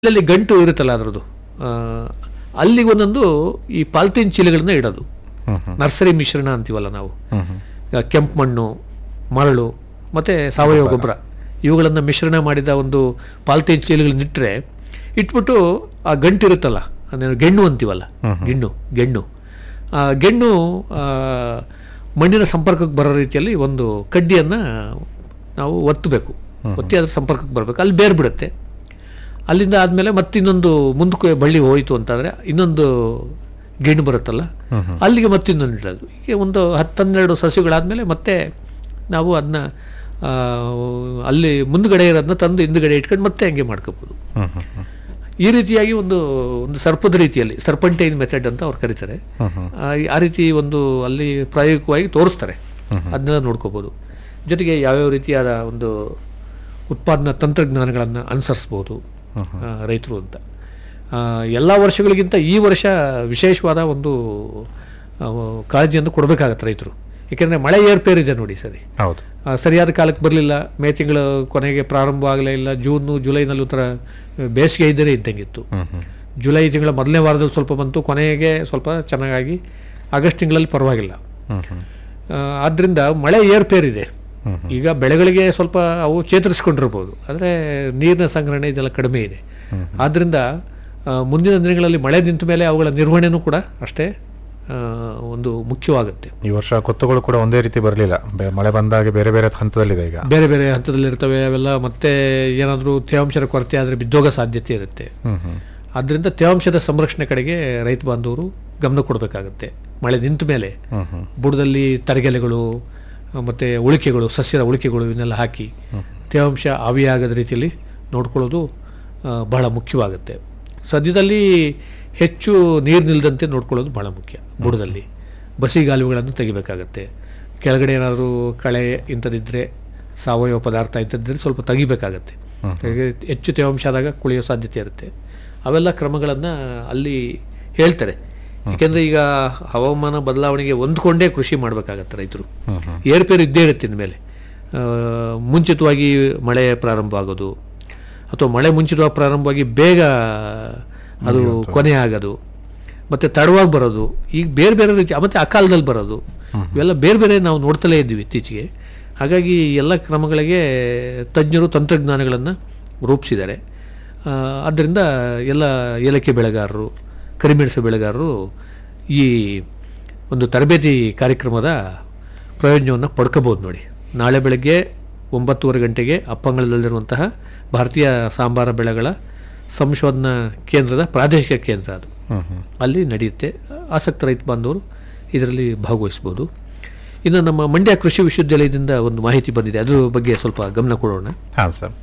ಅಲ್ಲಲ್ಲಿ ಗಂಟು ಇರುತ್ತಲ್ಲ ಅದರದ್ದು ಅಲ್ಲಿಗೆ ಒಂದೊಂದು ಈ ಪಾಲ್ತೀನ್ ಚೀಲಗಳನ್ನ ಇಡೋದು ಹ್ಮ್ ಹ್ಮ್ ನರ್ಸರಿ ಮಿಶ್ರಣ ಅಂತೀವಲ್ಲ ನಾವು ಹ್ಮ್ ಹ್ಮ್ ಈಗ ಕೆಂಪು ಮಣ್ಣು ಮರಳು ಮತ್ತು ಸಾವಯವ ಗೊಬ್ಬರ ಇವುಗಳನ್ನು ಮಿಶ್ರಣ ಮಾಡಿದ ಒಂದು ಪಾಲ್ತೀನ್ ಚೀಲಗಳನ್ನಿಟ್ಟರೆ ಇಟ್ಬಿಟ್ಟು ಆ ಗಂಟು ಇರುತ್ತಲ್ಲ ಅದೇನು ಗೆಣ್ಣು ಅಂತೀವಲ್ಲ ಗಿಣ್ಣು ಗೆಣ್ಣು ಆ ಗೆಣ್ಣು ಆ, ಮಣ್ಣಿನ ಸಂಪರ್ಕಕ್ಕೆ ಬರೋ ರೀತಿಯಲ್ಲಿ ಒಂದು ಕಡ್ಡಿಯನ್ನು ನಾವು ಒತ್ತಬೇಕು ಒತ್ತಿ ಅದ್ರ ಸಂಪರ್ಕಕ್ಕೆ ಬರಬೇಕು ಅಲ್ಲಿ ಬೇರೆ ಬಿಡುತ್ತೆ ಅಲ್ಲಿಂದ ಆದಮೇಲೆ ಮತ್ತಿನ್ನೊಂದು ಮುಂದಕ್ಕೆ ಬಳ್ಳಿ ಹೋಯಿತು ಅಂತಂದರೆ ಇನ್ನೊಂದು ಗಿಣ್ಣು ಬರುತ್ತಲ್ಲ ಅಲ್ಲಿಗೆ ಮತ್ತಿನ್ನೊಂದು ಇಡೋದು ಹೀಗೆ ಒಂದು ಹತ್ತನ್ನೆರಡು ಸಸ್ಯಗಳಾದಮೇಲೆ ಮತ್ತೆ ನಾವು ಅದನ್ನ ಅಲ್ಲಿ ಮುಂದ್ಗಡೆ ಇರೋದನ್ನ ತಂದು ಹಿಂದ್ಗಡೆ ಇಟ್ಕೊಂಡು ಮತ್ತೆ ಹಂಗೆ ಮಾಡ್ಕೋಬೋದು ಹ್ಮ್ ಹ್ಮ್ ಹ್ಮ್ ಈ ರೀತಿಯಾಗಿ ಒಂದು ಒಂದು ಸರ್ಪದ ರೀತಿಯಲ್ಲಿ ಸರ್ಪಂಟೈನ್ ಮೆಥಡ್ ಅಂತ ಅವ್ರು ಕರೀತಾರೆ ಹ್ಮ್ ಹ್ಮ್ ಆ, ಆ ರೀತಿ ಒಂದು ಅಲ್ಲಿ ಪ್ರಾಯೋಗಿಕವಾಗಿ ತೋರಿಸ್ತಾರೆ ಅದನ್ನೆಲ್ಲ ನೋಡ್ಕೋಬೋದು ಜೊತೆಗೆ ಯಾವ್ಯಾವ ರೀತಿಯಾದ ಒಂದು ಉತ್ಪಾದನಾ ತಂತ್ರಜ್ಞಾನಗಳನ್ನು ಅನುಸರಿಸ್ಬೋದು ರೈತರು ಅಂತ ಎಲ್ಲ ವರ್ಷಗಳಿಗಿಂತ ಈ ವರ್ಷ ವಿಶೇಷವಾದ ಒಂದು ಆ, ಕಾಳಜಿಯನ್ನು ಕೊಡಬೇಕಾಗತ್ತೆ ರೈತರು ಏಕೆಂದರೆ ಮಳೆ ಏರ್ಪೇರಿದೆ ನೋಡಿ ಸರಿ ಹೌದು ಆ, ಸರಿಯಾದ ಕಾಲಕ್ಕೆ ಬರಲಿಲ್ಲ ಮೇ ತಿಂಗಳ ಕೊನೆಗೆ ಪ್ರಾರಂಭ ಆಗಲೇ ಇಲ್ಲ ಜೂನು ಜುಲೈನಲ್ಲಿ ಒಂಥರ ಬೇಸಿಗೆ ಇದ್ದರೆ ಇದ್ದಂಗಿತ್ತು ಹ್ಮ್ ಹ್ಮ್ ಜುಲೈ ತಿಂಗಳ ಮೊದಲನೇ ವಾರದಲ್ಲಿ ಸ್ವಲ್ಪ ಬಂತು ಕೊನೆಗೆ ಸ್ವಲ್ಪ ಚೆನ್ನಾಗಾಗಿ ಆಗಸ್ಟ್ ತಿಂಗಳಲ್ಲಿ ಪರವಾಗಿಲ್ಲ ಹ್ಮ್ ಹ್ಮ್ ಆ, ಆದ್ರಿಂದ ಮಳೆ ಏರ್ಪೇರಿದೆ ಹ್ಮ್ ಈಗ ಬೆಳೆಗಳಿಗೆ ಸ್ವಲ್ಪ ಅವು ಚೇತರಿಸ್ಕೊಂಡಿರ್ಬೋದು ಆದರೆ ನೀರಿನ ಸಂಗ್ರಹಣೆ ಇದೆಲ್ಲ ಕಡಿಮೆ ಇದೆ ಆದ್ದರಿಂದ ಆ, ಮುಂದಿನ ದಿನಗಳಲ್ಲಿ ಮಳೆ ನಿಂತ ಮೇಲೆ ಅವುಗಳ ನಿರ್ವಹಣೆನೂ ಕೂಡ ಅಷ್ಟೇ ಆ, ಒಂದು ಮುಖ್ಯವಾಗುತ್ತೆ ಈ ವರ್ಷ ಕೊತ್ತುಗಳು ಕೂಡ ಒಂದೇ ರೀತಿ ಬರಲಿಲ್ಲ ಮಳೆ ಬಂದಾಗೆ ಬೇರೆ ಬೇರೆ ಹಂತದಲ್ಲಿದೆ ಈಗ ಬೇರೆ ಬೇರೆ ಹಂತದಲ್ಲಿರ್ತವೆ ಅವೆಲ್ಲ ಮತ್ತೆ ಏನಾದರೂ ತೇವಾಂಶದ ಕೊರತೆ ಆದರೆ ಬಿದ್ದೋಗೋ ಸಾಧ್ಯತೆ ಇರುತ್ತೆ ಹ್ಮ್ ಹ್ಮ್ ಆದ್ದರಿಂದ ತೇವಾಂಶದ ಸಂರಕ್ಷಣೆ ಕಡೆಗೆ ರೈತ ಬಾಂಧವರು ಗಮನ ಕೊಡಬೇಕಾಗುತ್ತೆ ಮಳೆ ನಿಂತ ಮೇಲೆ ಹ್ಮ್ ಹ್ಮ್ ಬುಡದಲ್ಲಿ ತರಗೆಲೆಗಳು ಆ, ಮತ್ತೆ ಉಳಿಕೆಗಳು ಸಸ್ಯದ ಉಳಿಕೆಗಳು ಇವನ್ನೆಲ್ಲ ಹಾಕಿ ತೇವಾಂಶ ಆವಿಯಾಗದ ರೀತಿಯಲ್ಲಿ ನೋಡ್ಕೊಳ್ಳೋದು ಆ, ಬಹಳ ಮುಖ್ಯವಾಗುತ್ತೆ ಸದ್ಯದಲ್ಲಿ ಹೆಚ್ಚು ನೀರು ನಿಲ್ಲದಂತೆ ನೋಡ್ಕೊಳ್ಳೋದು ಬಹಳ ಮುಖ್ಯ ಬುಡದಲ್ಲಿ ಬಸಿಗಾಲುವೆಗಳನ್ನು ತೆಗಿಬೇಕಾಗತ್ತೆ ಕೆಳಗಡೆ ಏನಾದರೂ ಕಳೆ ಇಂಥದ್ದಿದ್ದರೆ ಸಾವಯವ ಪದಾರ್ಥ ಇಂಥದ್ದಿದ್ರೆ ಸ್ವಲ್ಪ ತೆಗಿಬೇಕಾಗತ್ತೆ ಹಾಗೆ ಹೆಚ್ಚು ತೇವಾಂಶ ಆದಾಗ ಕುಳಿಯೋ ಸಾಧ್ಯತೆ ಇರುತ್ತೆ ಅವೆಲ್ಲ ಕ್ರಮಗಳನ್ನು ಅಲ್ಲಿ ಹೇಳ್ತಾರೆ ಏಕೆಂದರೆ ಈಗ ಹವಾಮಾನ ಬದಲಾವಣೆಗೆ ಹೊಂದ್ಕೊಂಡೇ ಕೃಷಿ ಮಾಡಬೇಕಾಗತ್ತೆ ರೈತರು ಹ್ಮ್ ಹ್ಮ್ ಏರ್ಪೇರು ಇದ್ದೇ ಇರುತ್ತೆ ಇನ್ಮೇಲೆ ಆ, ಮುಂಚಿತವಾಗಿ ಮಳೆ ಪ್ರಾರಂಭ ಆಗೋದು ಅಥವಾ ಮಳೆ ಮುಂಚಿತವಾಗಿ ಪ್ರಾರಂಭವಾಗಿ ಬೇಗ ಅದು ಕೊನೆ ಆಗೋದು ಮತ್ತು ತಡವಾಗಿ ಬರೋದು ಈಗ ಬೇರೆ ಬೇರೆ ರೀತಿ ಮತ್ತು ಅಕಾಲದಲ್ಲಿ ಬರೋದು ಇವೆಲ್ಲ ಬೇರೆ ಬೇರೆ ನಾವು ನೋಡ್ತಲೇ ಇದ್ದೀವಿ ಇತ್ತೀಚೆಗೆ ಹಾಗಾಗಿ ಎಲ್ಲ ಕ್ರಮಗಳಿಗೆ ತಜ್ಞರು ತಂತ್ರಜ್ಞಾನಗಳನ್ನು ರೂಪಿಸಿದ್ದಾರೆ ಆ, ಆದ್ದರಿಂದ ಎಲ್ಲ ಏಲಕ್ಕಿ ಬೆಳೆಗಾರರು ಕರಿಮೆಣಸು ಬೆಳೆಗಾರರು ಈ ಒಂದು ತರಬೇತಿ ಕಾರ್ಯಕ್ರಮದ ಪ್ರಯೋಜನವನ್ನು ಪಡ್ಕೋಬೋದು ನೋಡಿ ನಾಳೆ ಬೆಳಗ್ಗೆ ಒಂಬತ್ತುವರೆ ಗಂಟೆಗೆ ಅಪ್ಪಂಗಳದಲ್ಲಿರುವಂತಹ ಭಾರತೀಯ ಸಾಂಬಾರ ಬೆಳೆಗಳ ಸಂಶೋಧನಾ ಕೇಂದ್ರದ ಪ್ರಾದೇಶಿಕ ಕೇಂದ್ರ ಅದು ಹ್ಮ್ ಹ್ಮ್ ಅಲ್ಲಿ ನಡೆಯುತ್ತೆ ಆಸಕ್ತ ರೈತ ಬಾಂಧವರು ಇದರಲ್ಲಿ ಭಾಗವಹಿಸ್ಬೋದು ಇನ್ನು ನಮ್ಮ ಮಂಡ್ಯ ಕೃಷಿ ವಿಶ್ವವಿದ್ಯಾಲಯದಿಂದ ಒಂದು ಮಾಹಿತಿ ಬಂದಿದೆ ಅದ್ರ ಬಗ್ಗೆ ಸ್ವಲ್ಪ ಗಮನ ಕೊಡೋಣ ಹಾಂ ಸರ್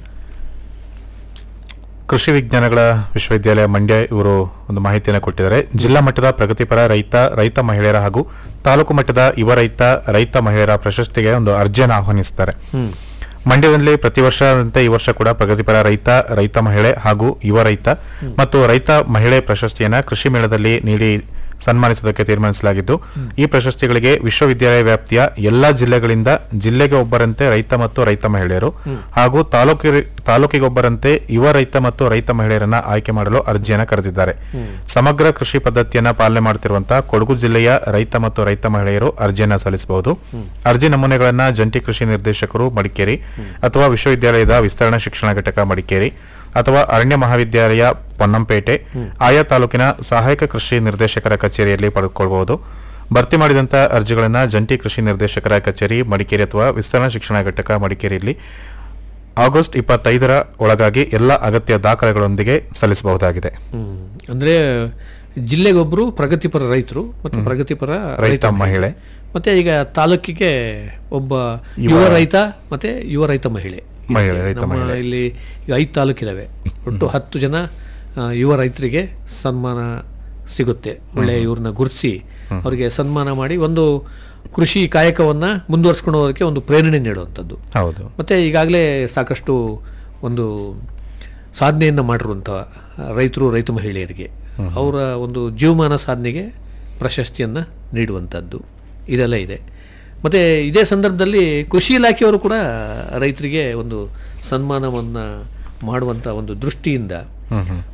ಕೃಷಿ ವಿಜ್ಞಾನಗಳ ವಿಶ್ವವಿದ್ಯಾಲಯ ಮಂಡ್ಯ ಇವರು ಒಂದು ಮಾಹಿತಿಯನ್ನು ಕೊಟ್ಟಿದ್ದಾರೆ ಜಿಲ್ಲಾ ಮಟ್ಟದ ಪ್ರಗತಿಪರ ರೈತ ರೈತ ಮಹಿಳೆಯರ ಹಾಗೂ ತಾಲೂಕು ಮಟ್ಟದ ಯುವ ರೈತ ರೈತ ಮಹಿಳೆಯರ ಪ್ರಶಸ್ತಿಗೆ ಒಂದು ಅರ್ಜಿಯನ್ನು ಆಹ್ವಾನಿಸುತ್ತಾರೆ ಮಂಡ್ಯದಲ್ಲಿ ಪ್ರತಿ ವರ್ಷದಂತೆ ಈ ವರ್ಷ ಕೂಡ ಪ್ರಗತಿಪರ ರೈತ ರೈತ ಮಹಿಳೆ ಹಾಗೂ ಯುವ ರೈತ ಮತ್ತು ರೈತ ಮಹಿಳೆ ಪ್ರಶಸ್ತಿಯನ್ನ ಕೃಷಿ ಮೇಳದಲ್ಲಿ ನೀಡಿ ಸನ್ಮಾನಿಸೋದಕ್ಕೆ ತೀರ್ಮಾನಿಸಲಾಗಿದ್ದು ಈ ಪ್ರಶಸ್ತಿಗಳಿಗೆ ವಿಶ್ವವಿದ್ಯಾಲಯ ವ್ಯಾಪ್ತಿಯ ಎಲ್ಲಾ ಜಿಲ್ಲೆಗಳಿಂದ ಜಿಲ್ಲೆಗೆ ಒಬ್ಬರಂತೆ ರೈತ ಮತ್ತು ರೈತ ಮಹಿಳೆಯರು ಹಾಗೂ ತಾಲೂಕಿ ತಾಲೂಕಿಗೆ ಒಬ್ಬರಂತೆ ಯುವ ರೈತ ಮತ್ತು ರೈತ ಮಹಿಳೆಯರನ್ನ ಆಯ್ಕೆ ಮಾಡಲು ಅರ್ಜಿಯನ್ನ ಕರೆದಿದ್ದಾರೆ ಸಮಗ್ರ ಕೃಷಿ ಪದ್ಧತಿಯನ್ನ ಪಾಲನೆ ಮಾಡುತ್ತಿರುವಂತಹ ಕೊಡಗು ಜಿಲ್ಲೆಯ ರೈತ ಮತ್ತು ರೈತ ಮಹಿಳೆಯರು ಅರ್ಜಿಯನ್ನ ಸಲ್ಲಿಸಬಹುದು ಅರ್ಜಿ ನಮೂನೆಗಳನ್ನ ಜಂಟಿ ಕೃಷಿ ನಿರ್ದೇಶಕರು ಮಡಿಕೇರಿ ಅಥವಾ ವಿಶ್ವವಿದ್ಯಾಲಯದ ವಿಸ್ತರಣಾ ಶಿಕ್ಷಣ ಘಟಕ ಮಡಿಕೇರಿ ಅಥವಾ ಅರಣ್ಯ ಮಹಾವಿದ್ಯಾಲಯ ಪೊನ್ನಂಪೇಟೆ ಆಯಾ ತಾಲೂಕಿನ ಸಹಾಯಕ ಕೃಷಿ ನಿರ್ದೇಶಕರ ಕಚೇರಿಯಲ್ಲಿ ಪಡೆದುಕೊಳ್ಳಬಹುದು ಭರ್ತಿ ಮಾಡಿದಂತ ಅರ್ಜಿಗಳನ್ನ ಜಂಟಿ ಕೃಷಿ ನಿರ್ದೇಶಕರ ಕಚೇರಿ ಮಡಿಕೇರಿ ಅಥವಾ ವಿಸ್ತರಣಾ ಶಿಕ್ಷಣ ಘಟಕ ಮಡಿಕೇರಿಯಲ್ಲಿ ಆಗಸ್ಟ್ ಇಪ್ಪತ್ತೈದರ ಒಳಗಾಗಿ ಎಲ್ಲ ಅಗತ್ಯ ದಾಖಲೆಗಳೊಂದಿಗೆ ಸಲ್ಲಿಸಬಹುದಾಗಿದೆ ಅಂದರೆ ಜಿಲ್ಲೆಗೊಬ್ಬರು ಪ್ರಗತಿಪರ ರೈತರು ಮತ್ತು ಪ್ರಗತಿಪರ ರೈತ ಮಹಿಳೆ ಮತ್ತೆ ಈಗ ತಾಲೂಕಿಗೆ ಒಬ್ಬ ಯುವ ರೈತ ಮತ್ತೆ ಯುವ ರೈತ ಮಹಿಳೆ ಮಹಿಳೆ, ರೈತ ನಮ್ಮ ಮಹಿಳೆ. ಇಲ್ಲಿ ಈಗ ಐದು ತಾಲೂಕಿದಾವೆ ಒಟ್ಟು ಹತ್ತು ಜನ ಆ, ಯುವ ರೈತರಿಗೆ ಸನ್ಮಾನ ಸಿಗುತ್ತೆ ಒಳ್ಳೆ ಇವ್ರನ್ನ ಗುರುತಿಸಿ ಅವರಿಗೆ ಸನ್ಮಾನ ಮಾಡಿ ಒಂದು ಕೃಷಿ ಕಾಯಕವನ್ನ ಮುಂದುವರ್ಸ್ಕೊಂಡು ಹೋಗೋದಕ್ಕೆ ಒಂದು ಪ್ರೇರಣೆ ನೀಡುವಂಥದ್ದು ಹೌದು ಮತ್ತೆ ಈಗಾಗಲೇ ಸಾಕಷ್ಟು ಒಂದು ಸಾಧನೆಯನ್ನು ಮಾಡಿರುವಂಥ ರೈತರು ರೈತ ಮಹಿಳೆಯರಿಗೆ ಅವರ ಒಂದು ಜೀವಮಾನ ಸಾಧನೆಗೆ ಪ್ರಶಸ್ತಿಯನ್ನು ನೀಡುವಂಥದ್ದು ಇದೆಲ್ಲ ಇದೆ ಮತ್ತು ಇದೇ ಸಂದರ್ಭದಲ್ಲಿ ಕೃಷಿ ಇಲಾಖೆಯವರು ಕೂಡ ರೈತರಿಗೆ ಒಂದು ಸನ್ಮಾನವನ್ನು ಮಾಡುವಂಥ ಒಂದು ದೃಷ್ಟಿಯಿಂದ ಹ್ಮ್ ಹ್ಮ್